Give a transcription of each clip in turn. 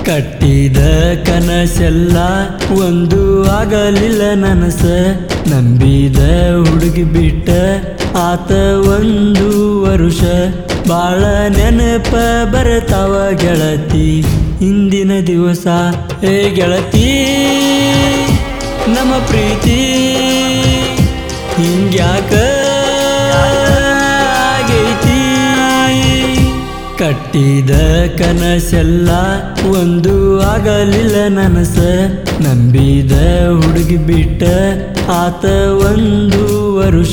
ಕಟ್ಟಿದ ಕನಸೆಲ್ಲ ಒಂದು ಆಗಲಿಲ್ಲ ನನಸ ನಂಬಿದ ಹುಡುಗಿ ಬಿಟ್ಟ ಆತ ಒಂದು ವರುಷ ಬಾಳ ನೆನಪ ಬರ್ತಾವ ಗೆಳತಿ ಇಂದಿನ ದಿವಸ ಹೇ ಗೆಳತಿ ನಮ್ಮ ಪ್ರೀತಿ ಹಿಂಗ್ಯಾಕ ಆಗೈತಿ ಕಟ್ಟಿದ ಕನಸೆಲ್ಲ ಒಂದು ಆಗಲಿಲ್ಲ ನನಸ ನಂಬಿದ ಹುಡುಗಿ ಬಿಟ್ಟ ಆತ ಒಂದು ವರುಷ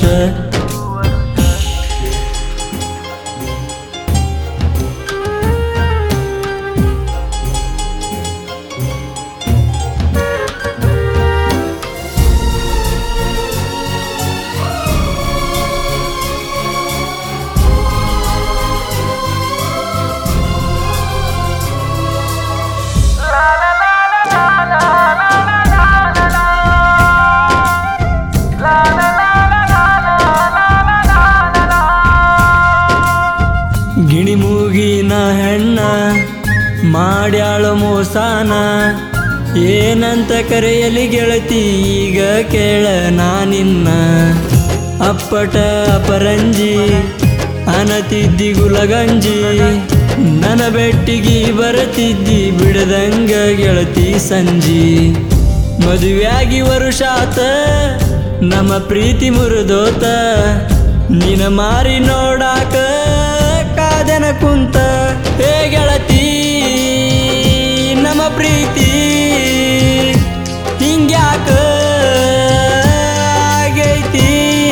ಗಿಣಿಮೂಗಿನ ಹೆಣ್ಣ ಮಾಡ್ಯಾಳ ಮೋಸಾನ ಏನಂತ ಕರೆಯಲಿ ಗೆಳತಿ ಈಗ ಕೇಳ ನಾನಿನ್ನ ಅಪ್ಪಟ ಅಪರಂಜಿ ಅನತಿದ್ದಿ ಗುಲಗಂಜಿ ನನ್ನ ಬೆಟ್ಟಿಗೆ ಬರತಿದ್ದಿ ಬಿಡದಂಗ ಗೆಳತಿ ಸಂಜಿ ಮದುವೆಯಾಗಿ ವರುಷಾತ ನಮ್ಮ ಪ್ರೀತಿ ಮುರಿದೋತ ನಿನ ಮಾರಿ ನೋಡಾಕ ಕಾದನ ಕುಂತ ಹೇ ಗೆಳತಿ ನಮ್ಮ ಪ್ರೀತಿ ಹಿಂಗ್ಯಾಕ ಆಗೈತಿ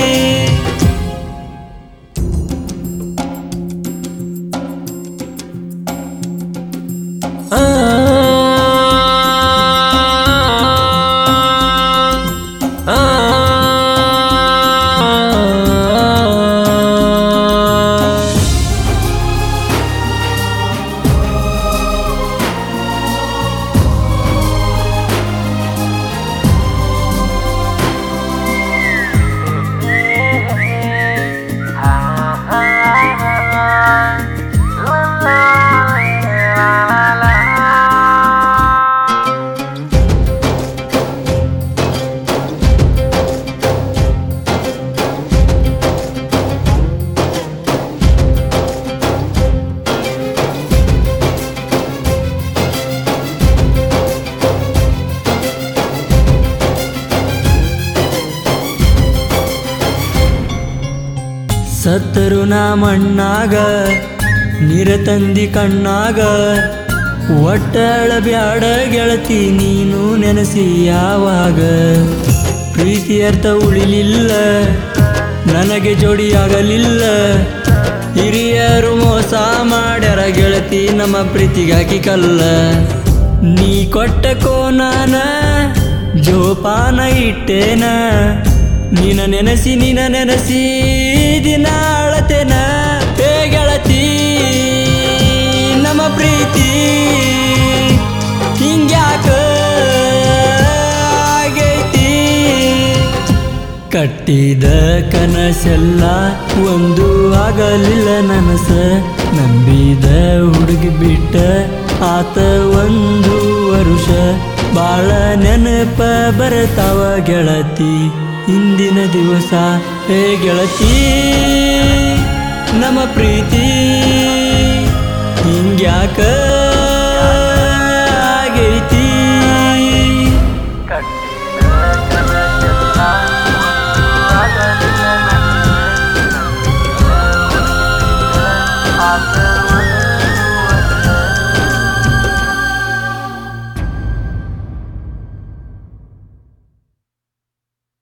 ಆ ಆ ಸತ್ತರು ನಾ ಮಣ್ಣಾಗ ನೀರ ತಂದಿ ಕಣ್ಣಾಗ ಒಟ್ಟಳ ಬ್ಯಾಡ ಗೆಳತಿ ನೀನು ನೆನೆಸಿ ಯಾವಾಗ ಪ್ರೀತಿ ಅರ್ಥ ಉಳಿಲಿಲ್ಲ ನನಗೆ ಜೋಡಿಯಾಗಲಿಲ್ಲ ಹಿರಿಯರು ಮೋಸ ಮಾಡ್ಯಾರ ಗೆಳತಿ ನಮ್ಮ ಪ್ರೀತಿಗಾಗಿ ಕಲ್ಲ ನೀ ಕೊಟ್ಟ ಕೋನಾನ ಜೋಪಾನ ಇಟ್ಟೇನ ನಿನ ನೆನೆಸಿ ನಿನ ನೆನೆಸಿ ದಿನ ಅಳತೆನ ಹೇ ಗೆಳತಿ ನಮ್ಮ ಪ್ರೀತಿ ಹಿಂಗ್ಯಾಕ ಆಗೈತಿ ಕಟ್ಟಿದ ಕನಸೆಲ್ಲ ಒಂದು ಆಗಲಿಲ್ಲ ನನಸ ನಂಬಿದ ಹುಡುಗಿ ಬಿಟ್ಟ ಆತ ಒಂದು ವರುಷ ಬಾಳ ನೆನಪ ಬರ್ತಾವ ಗೆಳತಿ ಇಂದಿನ ದಿವಸ ಹೇ ಗೆಳತಿ ನಮ್ಮ ಪ್ರೀತಿ ಹಿಂಗ್ಯಾಕ